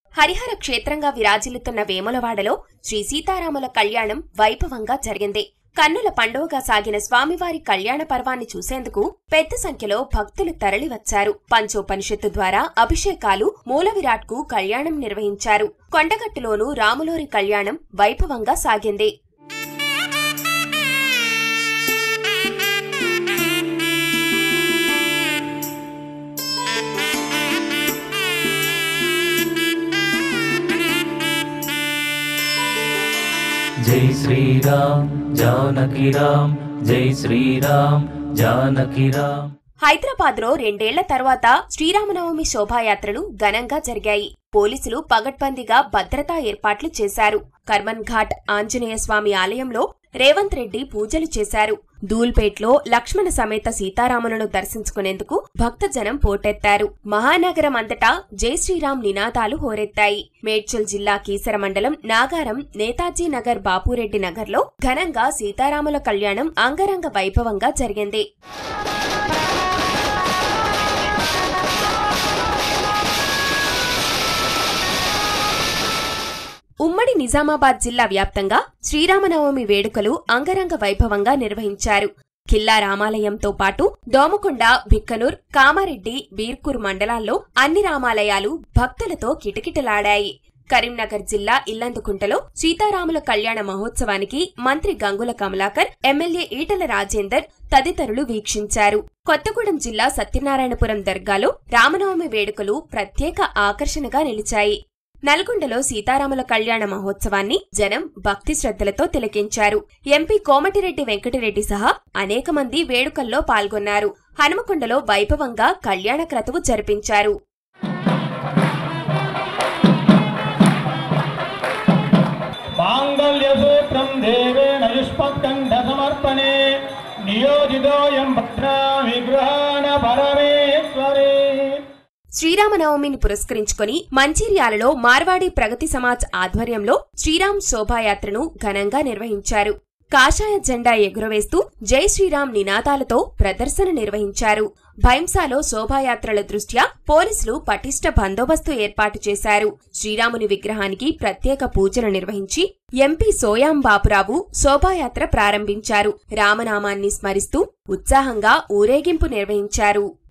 హరిహర క్షేత్రంగా విరాజిల్లుతున్న వేములవాడలో శ్రీ సీతారాముల కళ్యాణం వైభవంగా జరిగింది కన్నుల పండువగా సాగిన స్వామివారి కళ్యాణ పర్వాన్ని చూసేందుకు పెద్ద సంఖ్యలో భక్తులు తరలివచ్చారు పంచోపనిషత్తు ద్వారా అభిషేకాలు మూల విరాట్కు కళ్యాణం నిర్వహించారు కొండగట్టులోనూ రాములోరి కళ్యాణం వైభవంగా సాగింది జై శ్రీరామ్ జానకి రామ్ జై శ్రీరామ్ జానకి రామ్ హైదరాబాద్ లో రెండేళ్ల తర్వాత శ్రీరామనవమి శోభాయాత్రలు ఘనంగా జరిగాయి పోలీసులు పగడ్బందీగా భద్రతా ఏర్పాట్లు చేశారు కర్మన్ ఘాట్ ఆంజనేయ స్వామి ఆలయంలో రేవంత్ రెడ్డి పూజలు చేశారు ధూల్పేట్లో లక్ష్మణ సమేత సీతారాములను దర్శించుకునేందుకు భక్తజనం పోటెత్తారు మహానగరం అంతటా జై శ్రీరామ్ నినాదాలు హోరెత్తాయి మేడ్చల్ జిల్లా కీసర మండలం నాగారం నేతాజీ నగర్ బాపురెడ్డి నగర్లో ఘనంగా సీతారాముల కళ్యాణం అంగరంగ వైభవంగా జరిగింది ఉమ్మడి నిజామాబాద్ జిల్లా వ్యాప్తంగా శ్రీరామనవమి వేడుకలు అంగరంగ వైభవంగా నిర్వహించారు ఖిల్లా రామాలయంతో పాటు దోమకొండ భిక్కనూర్ కామారెడ్డి బీర్కూర్ మండలాల్లో అన్ని రామాలయాలు భక్తులతో కిటకిటలాడాయి కరీంనగర్ జిల్లా ఇల్లందుకుంటలో సీతారాముల కళ్యాణ మహోత్సవానికి మంత్రి గంగుల కమలాకర్ ఎమ్మెల్యే ఈటల రాజేందర్ తదితరులు వీక్షించారు కొత్తగూడెం జిల్లా సత్యనారాయణపురం దర్గాలో రామనవమి వేడుకలు ప్రత్యేక ఆకర్షణగా నిలిచాయి నల్గొండలో సీతారాముల కళ్యాణ మహోత్సవాన్ని జనం భక్తి శ్రద్ధలతో తిలకించారు ఎంపీ కోమటిరెడ్డి వెంకటరెడ్డి సహా అనేక మంది వేడుకల్లో పాల్గొన్నారు హనుమకొండలో వైభవంగా కళ్యాణ క్రతువు జరిపించారు మాంగళ్యసూత్రం దేవేన యుష్మత్కంఠ సమర్పణే నియోజితోయం భద్రా విగ్రహాణ పరమేశ్వరే శ్రీరామనవమిని పురస్కరించుకొని మంచిర్యాలలో మార్వాడి ప్రగతి సమాజ్ ఆధ్వర్యంలో శ్రీరామ్ శోభాయాత్రను ఘనంగా నిర్వహించారు కాషాయ జెండా ఎగురవేస్తూ జై శ్రీరామ్ నినాదాలతో ప్రదర్శన నిర్వహించారు భైంసాలో శోభాయాత్రల దృష్ట్యా పోలీసులు పటిష్ట బందోబస్తు ఏర్పాటు చేశారు శ్రీరాముని విగ్రహానికి ప్రత్యేక పూజలు నిర్వహించి ఎంపీ సోయాం బాపురావు శోభాయాత్ర ప్రారంభించారు రామనామాన్ని స్మరిస్తూ ఉత్సాహంగా ఊరేగింపు నిర్వహించారు